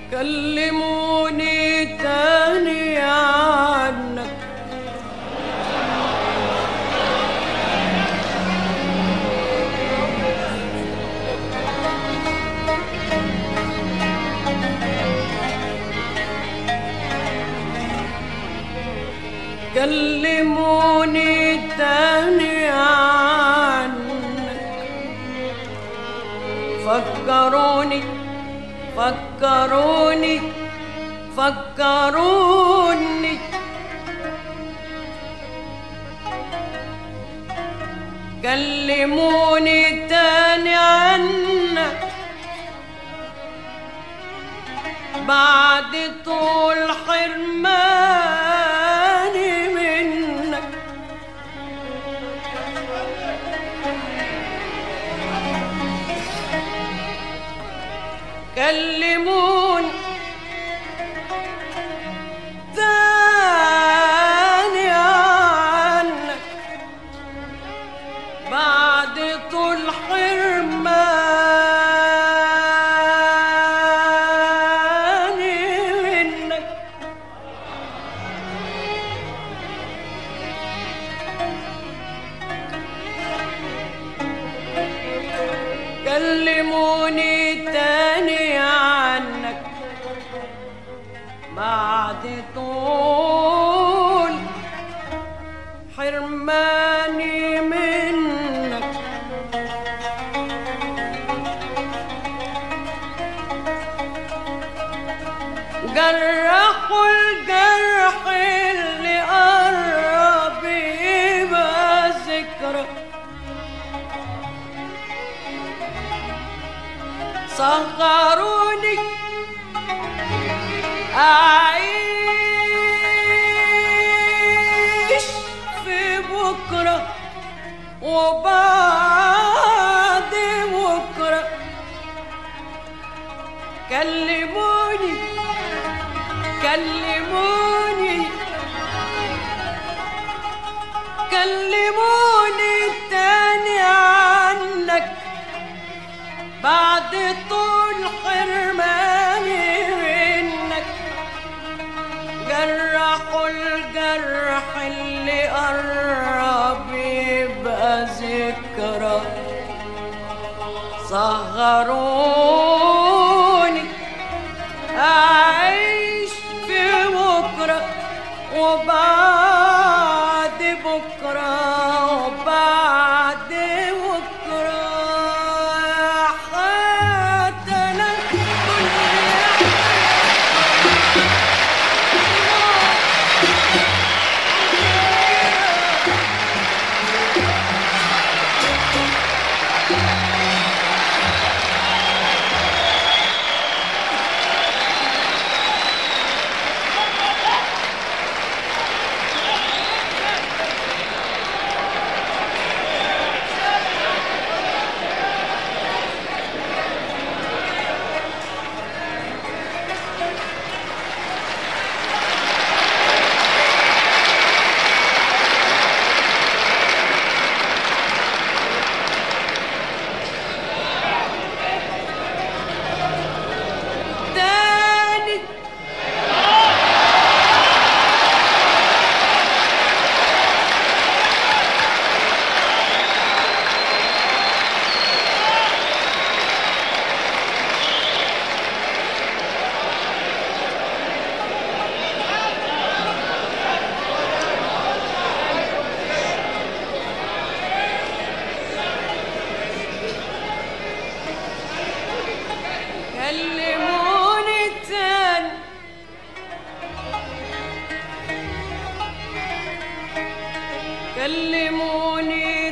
كلموني تاني عنك كلموني تاني عنك فكروني فكروني فكروني كلموني تاني عنك بعد طول حرماني منك كلموني تاني عنك بعد طول حرماني منك كلموني تاني عنك بعد طول حرماني منك جرحوا الجرح اللي قرب يبقى ذكرى صغروني أعيش في بكرة وبعد بكرة كلموني كلموني كلموني تاني عنك بعد طول حرماني منك جرحوا الجرح اللي قرب يبقى ذكرى صغروني أعيش في بكرة وبعد بكرة وبعد بكرة حتى كل تاني كلموني تاني كلموني